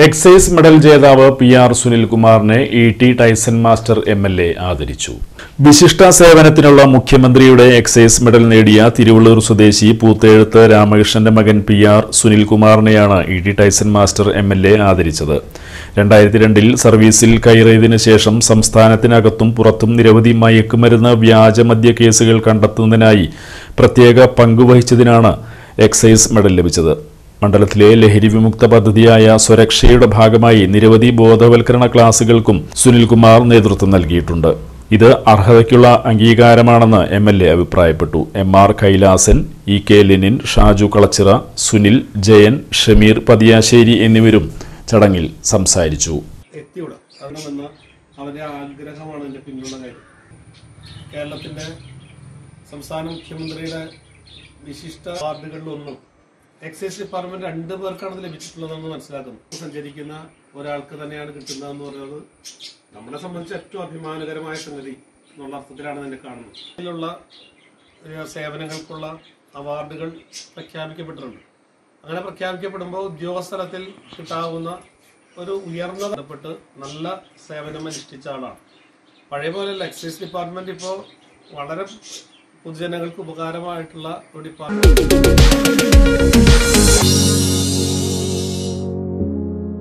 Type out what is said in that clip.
excise medal ജേതാവ് P R സുനിൽകുമാറിനെ E T Tyson master M L A ആദരിച്ചു വിശിഷ്ട സേവനത്തിനുള്ള മുഖ്യമന്ത്രിയുടെ എക്സൈസ് മെഡൽ നേടിയ തിരുവള്ളൂർ സ്വദേശി പൂത്തേഴുത്ത് രാമകൃഷ്ണന്റെ മകൻ പി ആർ സുനിൽകുമാറിനെയാണ് E T Tyson master M L A ആദരിച്ചത് രണ്ടായിരത്തി രണ്ടിൽ സർവീസിൽ കയറിയതിനു ശേഷം സംസ്ഥാനത്തിനകത്തും പുറത്തും നിരവധി മയക്കുമരുന്ന് വ്യാജമദ്യ കേസുകൾ കണ്ടെത്തുന്നതിനായി പ്രത്യേക പങ്കുവഹിച്ചതിനാണ് എക്സൈസ് മെഡൽ ലഭിച്ചത് മണ്ഡലത്തിലെ ലഹരി വിമുക്ത പദ്ധതിയായ സ്വരക്ഷയുടെ ഭാഗമായി നിരവധി ബോധവൽക്കരണ ക്ലാസുകൾക്കും സുനിൽകുമാർ നേതൃത്വം നൽകിയിട്ടുണ്ട് ഇത് അർഹതയ്ക്കുള്ള അംഗീകാരമാണെന്ന് എം എൽ എ അഭിപ്രായപ്പെട്ടു M R Kailasan E K Lenin Shaju Kalachira Sunil Jayan Shameer Pathiyassery എന്നിവരും ചടങ്ങിൽ സംസാരിച്ചു എത്തിവിടെ അതിനുമെന്ന അവന്റെ ആഗ്രഹമാണ് എൻ്റെ പിന്നുള്ള കാര്യം കേരളത്തിന്റെ സംസ്ഥാന മുഖ്യമന്ത്രിയുടെ വിശിഷ്ട അവാർഡുകളിലൊന്നും എക്സൈസ് ഡിപ്പാർട്ട്മെന്റ് രണ്ടു പേർക്കാണ് ഇത് ലഭിച്ചിട്ടുള്ളതെന്ന് മനസ്സിലാക്കുന്നു സഞ്ചരിക്കുന്ന ഒരാൾക്ക് തന്നെയാണ് കിട്ടുന്നതെന്ന് പറയുന്നത് നമ്മളെ സംബന്ധിച്ച് ഏറ്റവും അഭിമാനകരമായ സംഗതി എന്നുള്ള അർത്ഥത്തിലാണ് ഇതിനെ കാണുന്നത് ഇതിലുള്ള ഏഹ്, സേവനങ്ങൾക്കുള്ള അവാർഡുകൾ പ്രഖ്യാപിക്കപ്പെട്ടിട്ടുണ്ട് അങ്ങനെ പ്രഖ്യാപിക്കപ്പെടുമ്പോൾ ഉദ്യോഗസ്ഥലത്തിൽ കിട്ടാവുന്ന ഒരു ഉയർന്ന ബന്ധപ്പെട്ട് നല്ല സേവനം അനുഷ്ഠിച്ച ആളാണ് പഴയ പോലെയല്ല എക്സൈസ് ഡിപ്പാർട്ട്മെന്റ് ഇപ്പോൾ വളരെ പൊതുജനങ്ങൾക്ക് ഉപകാരമായിട്ടുള്ള ഒരു ഡിപ്പാർട്ട്മെന്റ്